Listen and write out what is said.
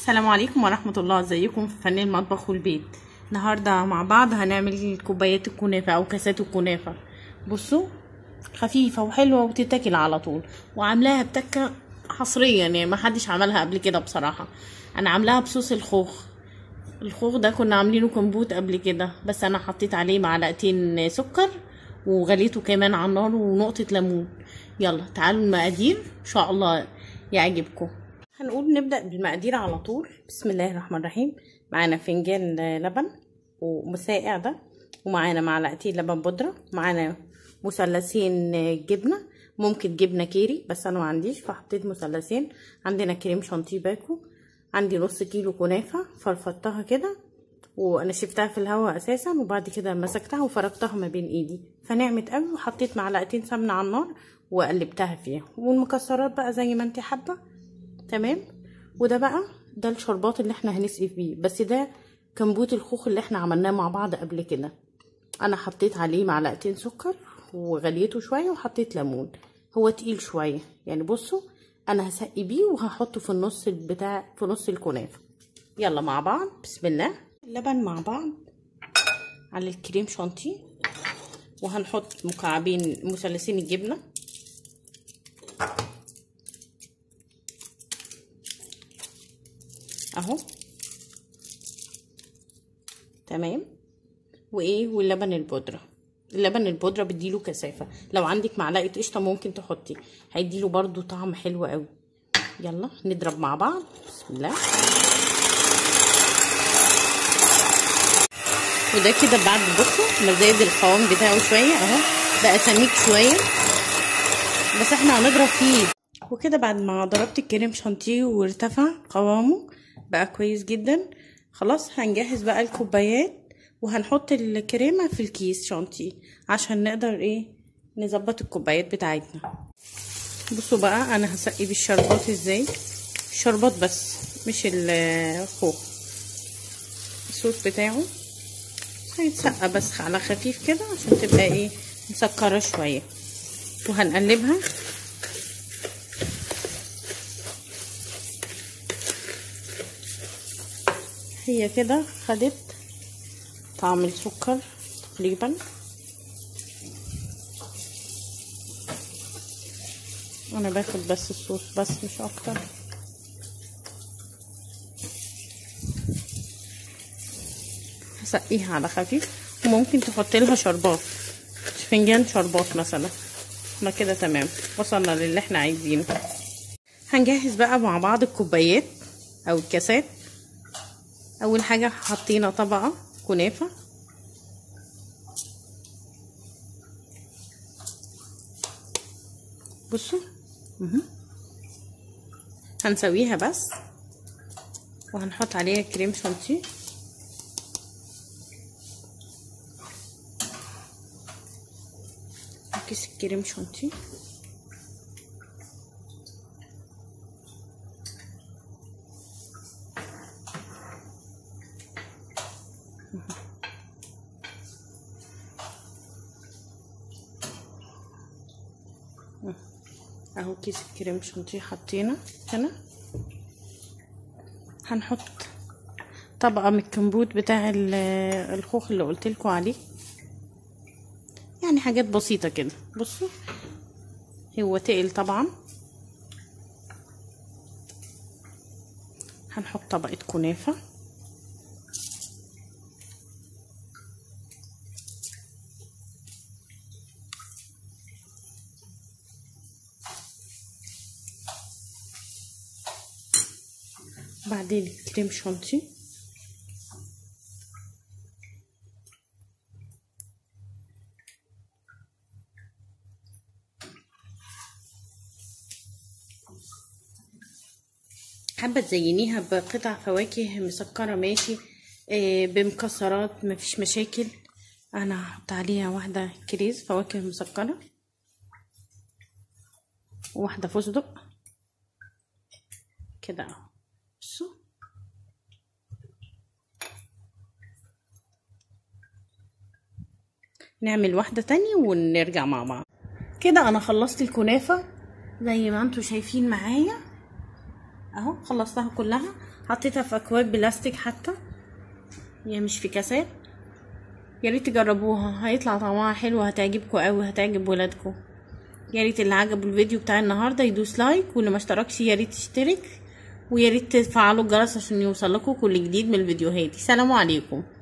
السلام عليكم ورحمة الله ازيكم في فن المطبخ والبيت النهاردة مع بعض هنعمل كوبايات الكنافة او كاسات الكنافة بصوا خفيفة وحلوة وتتاكل على طول وعاملاها بتكة حصريا يعني ما حدش عملها قبل كده بصراحة انا عاملاها بصوص الخوخ الخوخ ده كنا عاملينه كمبوت قبل كده بس انا حطيت عليه معلقتين سكر وغليته كمان على النار ونقطة ليمون يلا تعالوا المقادير ان شاء الله يعجبكم هنقول نبدأ بالمقادير على طول بسم الله الرحمن الرحيم معانا فنجان لبن ومساقع ده ومعانا معلقتين لبن بودرة معانا مثلثين جبنة ممكن جبنة كيري بس انا ما عنديش فحطيت مثلثين عندنا كريم شانتيه باكو عندي نص كيلو كنافة فرفضتها كده وانا شفتها في الهواء اساسا وبعد كده مسكتها وفركتها ما بين ايدي فنعمت قوي وحطيت معلقتين سمنه على النار وقلبتها فيها والمكسرات بقى زي ما انت حابه تمام وده بقى ده الشربات اللي احنا هنسقي بيه بس ده كمبوت الخوخ اللي احنا عملناه مع بعض قبل كده انا حطيت عليه معلقتين سكر وغليته شويه وحطيت ليمون هو تقيل شويه يعني بصوا انا هسقي بيه وهحطه في النص بتاع في نص الكنافه يلا مع بعض بسم الله اللبن مع بعض على الكريم شانتيه وهنحط مكعبين مثلثين الجبنه اهو تمام وايه واللبن البودره اللبن البودره بيديله كثافه لو عندك معلقه قشطه ممكن تحطي هيديله برده طعم حلو قوي يلا نضرب مع بعض بسم الله وده كده بعد بصوا مزايد القوام بتاعه شويه اهو بقى سميك شويه بس احنا هنضرب فيه وكده بعد ما ضربت الكريم شانتيه وارتفع قوامه بقى كويس جدا خلاص هنجهز بقى الكوبايات وهنحط الكريمه في الكيس شانتيه عشان نقدر ايه نظبط الكوبايات بتاعتنا بصوا بقى انا هسقي بالشربات ازاي الشربات بس مش الخوخ الصوص بتاعه هيتسقى بس على خفيف كده عشان تبقى ايه مسكره شويه وهنقلبها هي كده خدت طعم السكر تقريبا انا باخد بس الصوص بس مش اكتر هسقيها على خفيف وممكن تحط لها شربات فنجان شربات مثلا احنا كده تمام وصلنا للي احنا عايزينه هنجهز بقى مع بعض الكوبايات او الكاسات اول حاجه حطينا طبقه كنافه بصوا هنسويها بس وهنحط عليها كريم شانتيه كيس الكريم شانتيه اهو كيس الكريم شانتيه حطينا هنا هنحط طبقه من الكمبوت بتاع الخوخ اللي قلت لكم عليه يعني حاجات بسيطه كده بصوا هو تقل طبعا هنحط طبقه كنافه بعدين كريم شانتيه حابه تزينيها بقطع فواكه مسكره ماشي آه بمكسرات مفيش مشاكل انا هحط عليها واحده كريز فواكه مسكره وواحده فستق كده اهو بصوا نعمل واحدة تانية ونرجع مع بعض كده انا خلصت الكنافة زي ما انتوا شايفين معايا اهو خلصتها كلها حطيتها في اكواب بلاستيك حتى يعني مش في كاسات يا ريت تجربوها هيطلع طعمها حلو هتعجبكم قوي هتعجب ولادكم يا ريت اللي عجبه الفيديو بتاع النهارده يدوس لايك واللي ما اشتركش يا ريت يشترك ويا ريت تفعلوا الجرس عشان يوصل لكم كل جديد من الفيديوهات سلام عليكم